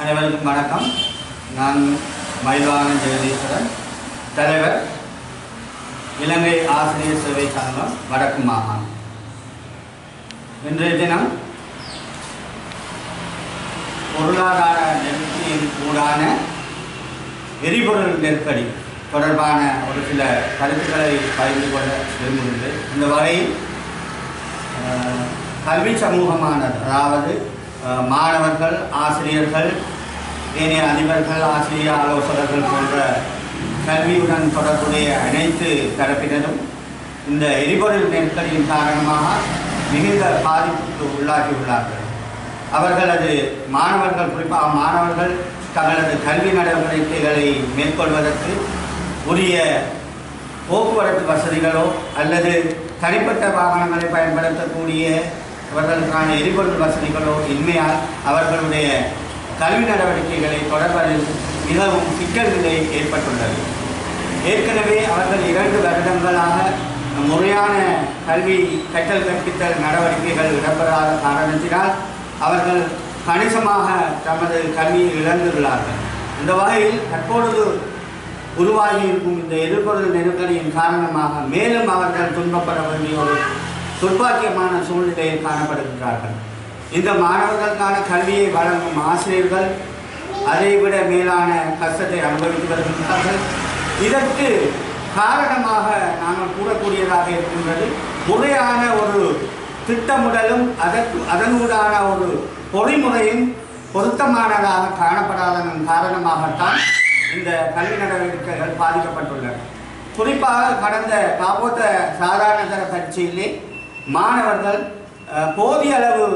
அனைவருக்கும் வணக்கம் நான் மயில்வாகன் ஜெகதீஸ்வரன் தலைவர் இலங்கை ஆசிரியர் சேவை சங்கம் வடக்கு மாகாணம் இன்றைய தினம் பொருளாதார நெருக்கடியின் கூடான எரிபொருள் நெருக்கடி தொடர்பான ஒரு சில கருத்துக்களை பகிர்ந்து கொள்ள விரும்புகின்றேன் இந்த வகையில் அஹ், கல்வி சமூகமானது அதாவது அஹ், மாணவர்கள் ஆசிரியர்கள் ஏனைய அதிபர்கள் ஆசிரியர் ஆலோசகர்கள் போன்ற கல்வியுடன் தொடர்புடைய அனைத்து தரப்பினரும் இந்த எரிபொருள் நெருக்கடியின் காரணமாக மிகுந்த பாதிப்புக்கு உள்ளாகியுள்ளார்கள் அவர்களது மாணவர்கள் குறிப்பாக மாணவர்கள் தங்களது கல்வி நடவடிக்கைகளை மேற்கொள்வதற்கு உரிய போக்குவரத்து வசதிகளோ அல்லது தனிப்பட்ட வாகனங்களை பயன்படுத்தக்கூடிய அவர்களுக்கான எரிபொருள் வசதிகளோ இன்மையால் அவர்களுடைய கல்வி நடவடிக்கைகளை தொடர்வதில் மிகவும் சிக்கல் நிலை ஏற்பட்டுள்ளது ஏற்கனவே அவர்கள் இரண்டு வருடங்களாக முறையான கல்வி கற்றல் கற்பித்தல் நடவடிக்கைகள் இடம்பெறாத காரணத்தினால் அவர்கள் கணிசமாக தமது கல்வியை இழந்துள்ளார்கள் இந்த வகையில் தற்பொழுது உருவாகி இருக்கும் இந்த எதிர்கொள் நெருக்கடியின் காரணமாக மேலும் அவர்கள் துன்பப்பட வேண்டிய ஒரு துர்ப்பாக்கியமான சூழ்நிலையில் காணப்படுகின்றார்கள் இந்த மாணவர்களுக்கான கல்வியை வழங்கும் ஆசிரியர்கள் அதைவிட மேலான கஷ்டத்தை அனுபவித்து வருகின்றார்கள் இதற்கு காரணமாக நாங்கள் கூறக்கூடியதாக இருக்கின்றது முறையான ஒரு திட்டமிடலும் அதற்கு அதனூடான ஒரு பொறிமுறையும் பொருத்தமானதாக காணப்படாததன் காரணமாகத்தான் இந்த கல்வி நடவடிக்கைகள் பாதிக்கப்பட்டுள்ளன குறிப்பாக கடந்த காப்போத்த சாதாரண தர பரீட்சையிலே மாணவர்கள் அஹ், போதிய அளவு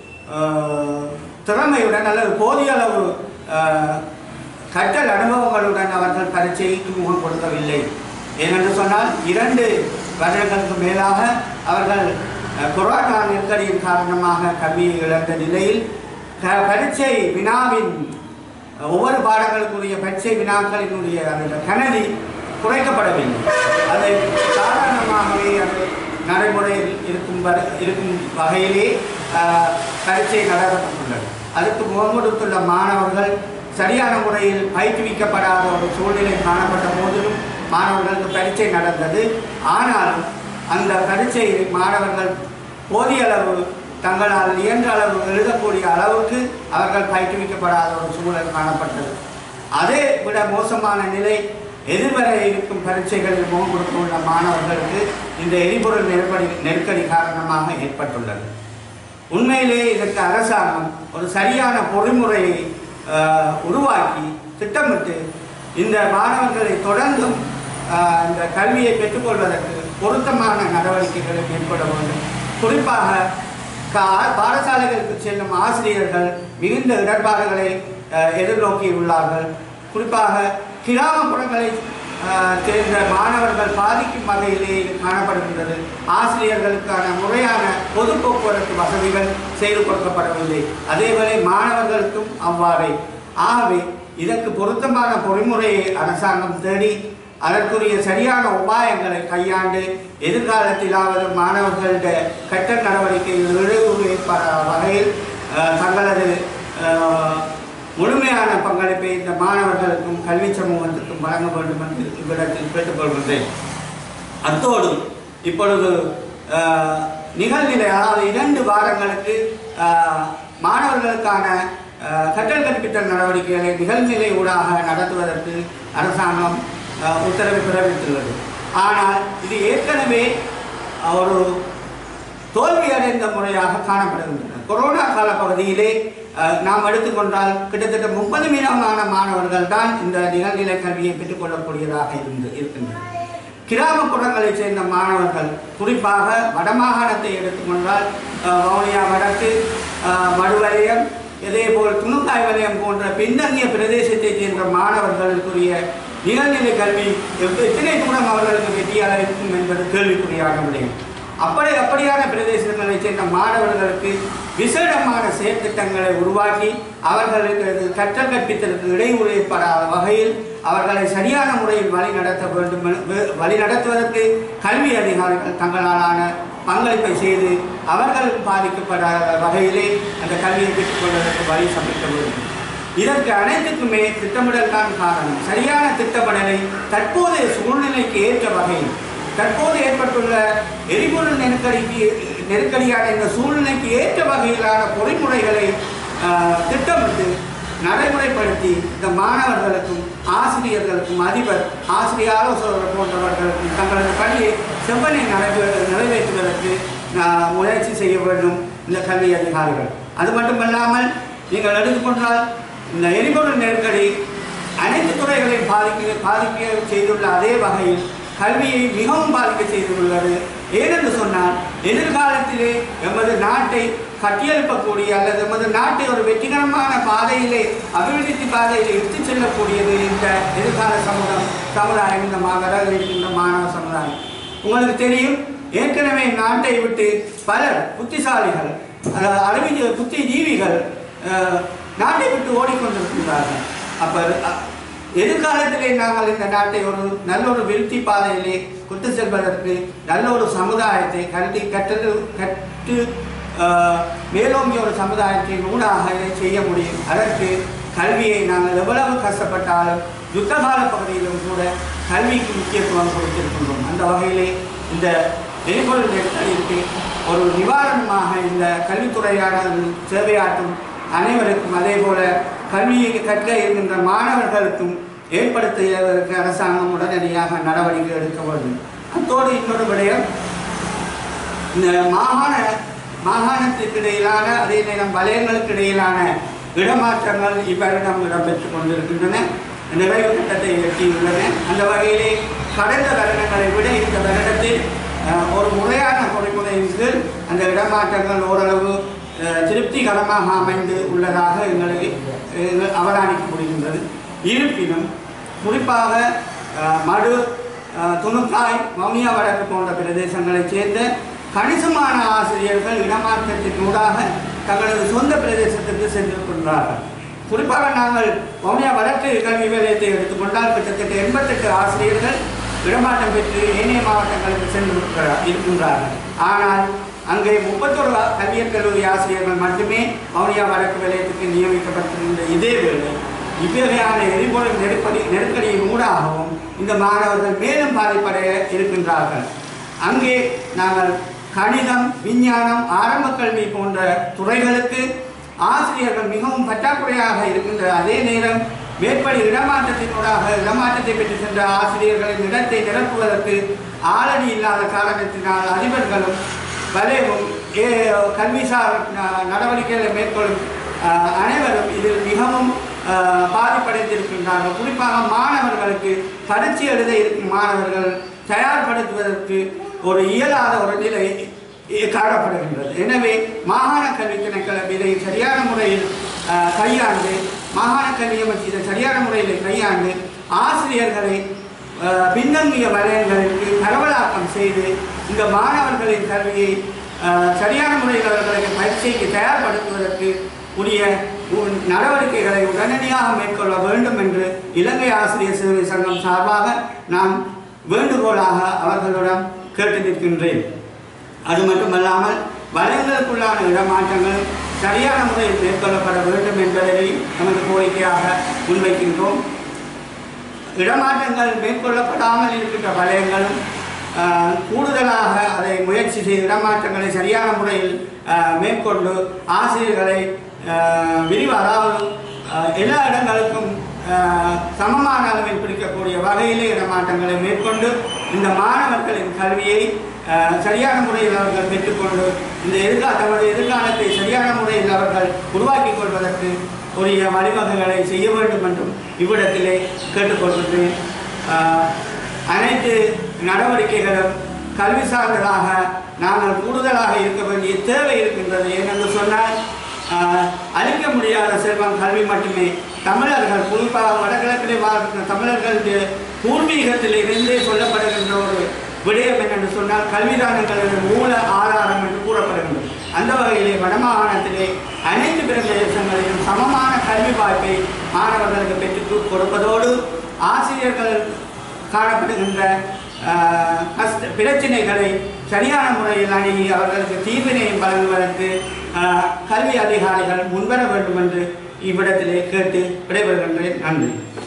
அஹ், திறமையுடன் அல்லது போதிய அளவு அஹ், கற்றல் அனுபவங்களுடன் அவர்கள் பரீட்சைக்கு முகம் கொடுக்கவில்லை ஏனென்று சொன்னால் இரண்டு வருடங்களுக்கு மேலாக அவர்கள் அஹ், கொரோனா நெருக்கடியின் காரணமாக கல்வியை இழந்த நிலையில் க- பரீட்சை வினாவின் அஹ், ஒவ்வொரு பாடங்களுக்குரிய பரீட்சை வினாக்களினுடைய அந்த கனதி குறைக்கப்படவில்லை அது சாதாரணமாகவே அது நடைமுறையில் இருக்கும் வர- இருக்கும் வகையிலே அஹ், பரீட்சை நடத்தப்பட்டுள்ளது அதற்கு முகம் கொடுத்துள்ள மாணவர்கள் சரியான முறையில் பயிற்றுவிக்கப்படாத ஒரு சூழ்நிலை காணப்பட்ட போதிலும் மாணவர்களுக்கு பரீட்சை நடந்தது ஆனாலும் அந்த பரீட்சையை மாணவர்கள் போதிய அளவு தங்களால் இயன்ற அளவு எழுதக்கூடிய அளவுக்கு அவர்கள் பயிற்றுவிக்கப்படாத ஒரு சூழல் காணப்பட்டது அதை விட மோசமான நிலை எதிர்வர இருக்கும் பரீட்சைகளில் முகம் கொடுக்க உள்ள மாணவர்களுக்கு இந்த எரிபொருள் நெருக்கடி நெருக்கடி காரணமாக ஏற்பட்டுள்ளது உண்மையிலே இதற்கு அரசாங்கம் ஒரு சரியான பொறிமுறையை ஆஹ், உருவாக்கி திட்டமிட்டு இந்த மாணவர்களை தொடர்ந்தும் ஆஹ், இந்த கல்வியை பெற்றுக்கொள்வதற்கு பொருத்தமான நடவடிக்கைகளை மேற்கொள்ள வேண்டும் குறிப்பாக கா- பாடசாலைகளுக்கு செல்லும் ஆசிரியர்கள் மிகுந்த இடர்பாடுகளை ஆஹ், எதிர்நோக்கி உள்ளார்கள் குறிப்பாக கிராமப்புறங்களை ஆஹ், சேர்ந்த மாணவர்கள் பாதிக்கும் வகையிலே இது காணப்படுகின்றது ஆசிரியர்களுக்கான முறையான பொது போக்குவரத்து வசதிகள் செய்து கொடுக்கப்படவில்லை அதேவேளை மாணவர்களுக்கும் அவ்வாறே ஆகவே இதற்கு பொருத்தமான பொறிமுறையை அரசாங்கம் தேடி அதற்குரிய சரியான உபாயங்களை கையாண்டு எதிர்காலத்திலாவது மாணவர்களுடைய கற்றல் நடவடிக்கையில் இடையூறு ஏற்படாத வகையில் ஆஹ், தங்களது ஆஹ், முழுமையான பங்களிப்பை இந்த மாணவர்களுக்கும் கல்வி சமூகத்துக்கும் வழங்க வேண்டும் என்று இவ்விடத்தில் கேட்டுக்கொள்கின்றேன் அத்தோடு இப்பொழுது ஆஹ், நிகழ்நிலை அதாவது இரண்டு வாரங்களுக்கு ஆஹ், மாணவர்களுக்கான ஆஹ், கற்றல் கற்பித்தல் நடவடிக்கைகளை நிகழ்நிலை ஊடாக நடத்துவதற்கு அரசாங்கம் ஆஹ், உத்தரவு பிறப்பித்துள்ளது ஆனால் இது ஏற்கனவே ஒரு தோல்வியடைந்த முறையாக காணப்படுகின்றன கொரோனா கால பகுதியிலே அஹ், நாம் எடுத்துக்கொண்டால் கிட்டத்தட்ட முப்பது மீதமான மாணவர்கள் தான் இந்த நிகழ்நிலை கல்வியை பெற்றுக்கொள்ளக்கூடியதாக இருந்து இருக்கின்றனர் கிராமப்புறங்களைச் சேர்ந்த மாணவர்கள் குறிப்பாக வடமாகாணத்தை எடுத்துக்கொண்டால் அஹ், வவுனியா வடக்கு அஹ், மடுவலயம் இதேபோல் துணுக்காய் வலயம் போன்ற பின்தங்கிய பிரதேசத்தைச் சேர்ந்த மாணவர்களுக்குரிய நிகழ்நிலை கல்வி எவ்- எத்தனை தூரம் அவர்களுக்கு வெற்றியாக இருக்கும் என்பது கேள்விக்குறியான விடயம் அப்படி அப்படியான பிரதேசங்களைச் சேர்ந்த மாணவர்களுக்கு விசேடமான செயற்திட்டங்களை உருவாக்கி அவர்களுக்கு அது கற்றல் கற்பித்தலுக்கு இடையூறு ஏற்படாத வகையில் அவர்களை சரியான முறையில் வழி நடத்த வேண்டும் என- வே- வழி நடத்துவதற்கு கல்வி அதிகாரிகள் தங்களாலான பங்களிப்பை செய்து அவர்கள் பாதிக்கப்படாத வகையிலே அந்த கல்வியை பெற்றுக்கொள்வதற்கு வழி சமைக்க வேண்டும் இதற்கு அனைத்துக்குமே திட்டமிடல் தான் காரணம் சரியான திட்டமிடலை தற்போதைய சூழ்நிலைக்கு ஏற்ற வகையில் தற்போது ஏற்பட்டுள்ள எரிபொருள் நெருக்கடிக்கு நெருக்கடியான இந்த சூழ்நிலைக்கு ஏற்ற வகையிலான பொறிமுறைகளை ஆஹ், திட்டமிட்டு நடைமுறைப்படுத்தி இந்த மாணவர்களுக்கும் ஆசிரியர்களுக்கும் அதிபர் ஆசிரியர் ஆலோசகர் போன்றவர்களுக்கும் தங்களது பணியை செவ்வனை நிறைவே நிறைவேற்றுவதற்கு ஆஹ், முயற்சி செய்ய வேண்டும் இந்த கல்வி அதிகாரிகள் அது மட்டுமல்லாமல் நீங்கள் எடுத்துக்கொண்டால் இந்த எரிபொருள் நெருக்கடி அனைத்து துறைகளையும் பாதிக்க பாதிக்க செய்துள்ள அதே வகையில் கல்வியை மிகவும் பாதிக்க செய்துள்ளது ஏனென்று சொன்னால் எதிர்காலத்திலே எமது நாட்டை கட்டியெழுப்பக்கூடிய அல்லது எமது நாட்டை ஒரு வெற்றிகரமான பாதையிலே அபிவிருத்தி பாதையிலே எடுத்துச் செல்லக்கூடியது இந்த எதிர்கால சமூகம் சமுதாயம் இந்த மா- வர இருக்கின்ற மாணவ சமுதாயம் உங்களுக்கு தெரியும் ஏற்கனவே நாட்டை விட்டு பலர் புத்திசாலிகள் அஹ், அறிவி புத்திஜீவிகள் அஹ், நாட்டை விட்டு ஓடிக்கொண்டிருக்கின்றார்கள் அப்போ எதிர்காலத்திலே நாங்கள் இந்த நாட்டை ஒரு நல்ல ஒரு விருத்தி பாதையிலே கொண்டு செல்வதற்கு நல்ல ஒரு சமுதாயத்தை கல்வி கற்று கற்று ஆஹ், மேலோங்கிய ஒரு சமுதாயத்தை ஊடாக இதை செய்ய முடியும் அதற்கு கல்வியை நாங்கள் எவ்வளவு கஷ்டப்பட்டாலும் யுத்தகால பகுதியிலும் கூட கல்விக்கு முக்கியத்துவம் கொடுத்திருக்கின்றோம் அந்த வகையிலே இந்த எரிபொருள் நெருக்கடிக்கு ஒரு நிவாரணமாக இந்த கல்வித்துறையான சேவையாற்றும் அனைவருக்கும் அதே போல கல்வியை கற்க இருக்கின்ற மாணவர்களுக்கும் ஏற்படுத்துவதற்கு அரசாங்கம் உடனடியாக நடவடிக்கை எடுக்க வேண்டும் அத்தோடு இன்னொரு விடயம் இந்த மாகாண மாகாணத்திற்கு இடையிலான அதே நேரம் வலயங்களுக்கு இடையிலான இடமாற்றங்கள் இவ்வருடம் இடம்பெற்றுக் கொண்டிருக்கின்றன நிறைவு கட்டத்தை எட்டியுள்ளன அந்த வகையிலே கடந்த வருடங்களை விட இந்த வருடத்தில் அஹ், ஒரு முறையான பொறிமுறையின் கீழ் அந்த இடமாற்றங்கள் ஓரளவு அஹ், திருப்திகரமாக அமைந்து உள்ளதாக எங்களை எங்கள் அவதானிக்க முடிகின்றது இருப்பினும் குறிப்பாக அஹ், மடு அஹ், துணுக்காய் வவுனியா வடக்கு போன்ற பிரதேசங்களைச் சேர்ந்த கணிசமான ஆசிரியர்கள் இடமாற்றத்தின் ஊடாக தங்களது சொந்த பிரதேசத்திற்கு சென்றிருக்கின்றார்கள் குறிப்பாக நாங்கள் வவுனியா வடக்கு கல்வி நிலையத்தை எடுத்துக்கொண்டால் கிட்டத்தட்ட எண்பத்தெட்டு ஆசிரியர்கள் இடமாற்றம் பெற்று ஏனைய மாவட்டங்களுக்கு சென்று இருக்கின்றார்கள் ஆனால் அங்கே முப்பத்தொரு கல்வியற் கல்லூரி ஆசிரியர்கள் மட்டுமே வவுனியா வடக்கு நிலையத்துக்கு நியமிக்கப்பட்டிருந்த இதே வேளை இவ்வகையான எரிபொருள் நெருக்கடி நெருக்கடியின் ஊடாகவும் இந்த மாணவர்கள் மேலும் பாதிப்படைய இருக்கின்றார்கள் அங்கே நாங்கள் கணிதம் விஞ்ஞானம் ஆரம்ப கல்வி போன்ற துறைகளுக்கு ஆசிரியர்கள் மிகவும் பற்றாக்குறையாக இருக்கின்ற அதே நேரம் மேற்படி இடமாற்றத்தினூடாக இடமாற்றத்தை பெற்று சென்ற ஆசிரியர்களின் இடத்தை நிரப்புவதற்கு ஆளடி இல்லாத காரணத்தினால் அதிபர்களும் வலைவும் ஏ கல்விசார் ந- நடவடிக்கைகளை மேற்கொள்ளும் அஹ், அனைவரும் இதில் மிகவும் அஹ், பாதிப்படைந்திருக்கின்றார்கள் குறிப்பாக மாணவர்களுக்கு பரீட்சை எழுத இருக்கும் மாணவர்கள் தயார்படுத்துவதற்கு ஒரு இயலாத ஒரு நிலை இ- காணப்படுகின்றது எனவே மாகாண கல்வி திணைக்களம் இதை சரியான முறையில் அஹ், கையாண்டு மாகாண கல்வி அமைச்சு இதை சரியான முறையில் கையாண்டு ஆசிரியர்களை அஹ், பின்தங்கிய வலயங்களுக்கு பரவலாக்கம் செய்து இந்த மாணவர்களின் கல்வியை அஹ், சரியான முறையில் அவர்களுக்கு பரீட்சைக்கு தயார்படுத்துவதற்கு உரிய உ- நடவடிக்கைகளை உடனடியாக மேற்கொள்ள வேண்டும் என்று இலங்கை ஆசிரியர் சேவை சங்கம் சார்பாக நான் வேண்டுகோளாக அவர்களிடம் கேட்டு நிற்கின்றேன் அது மட்டுமல்லாமல் வலயங்களுக்குள்ளான இடமாற்றங்கள் சரியான முறையில் மேற்கொள்ளப்பட வேண்டும் என்பதை நமது கோரிக்கையாக முன்வைக்கின்றோம் இடமாற்றங்கள் மேற்கொள்ளப்படாமல் இருக்கின்ற வலயங்களும் ஆஹ், கூடுதலாக அதை முயற்சி செய்து இடமாற்றங்களை சரியான முறையில் ஆஹ், மேற்கொண்டு ஆசிரியர்களை ஆஹ், விரிவு அதாவது ஆஹ், எல்லா இடங்களுக்கும் ஆஹ், சமமான அளவில் பிடிக்கக்கூடிய வகையிலே இடமாற்றங்களை மேற்கொண்டு இந்த மாணவர்களின் கல்வியை ஆஹ், சரியான முறையில் அவர்கள் பெற்றுக்கொண்டு இந்த எதிர்கா தமது எதிர்காலத்தை சரியான முறையில் அவர்கள் உருவாக்கிக் கொள்வதற்கு உரிய வழிவகைகளை செய்ய வேண்டும் என்றும் இவ்விடத்திலே கேட்டுக்கொள்கின்றேன் ஆஹ், அனைத்து நடவடிக்கைகளும் கல்வி சார்ந்ததாக நாங்கள் கூடுதலாக இருக்க வேண்டிய தேவை இருக்கின்றது ஏனென்று சொன்னால் ஆஹ், அழிக்க முடியாத செல்வம் கல்வி மட்டுமே தமிழர்கள் குறிப்பாக வடகிழக்கிலே வாழ்கின்ற தமிழர்களுடைய பூர்வீகத்தில் இருந்தே சொல்லப்படுகின்ற ஒரு விடயம் என்னென்று சொன்னால் கல்விதான் எங்களது மூல ஆதாரம் என்று கூறப்படுகின்றது அந்த வகையிலே வடமாகாணத்திலே அனைத்து பிரதேசங்களிலும் சமமான கல்வி வாய்ப்பை மாணவர்களுக்கு பெற்றுக் கொடுப்பதோடு ஆசிரியர்கள் காணப்படுகின்ற ஆஹ், கஷ்ட பிரச்சனைகளை சரியான முறையில் அணுகி அவர்களுக்கு தீர்வினையும் வழங்குவதற்கு ஆஹ், கல்வி அதிகாரிகள் முன்வர வேண்டும் என்று இவ்விடத்திலே கேட்டு விடைபெறுகின்றேன் நன்றி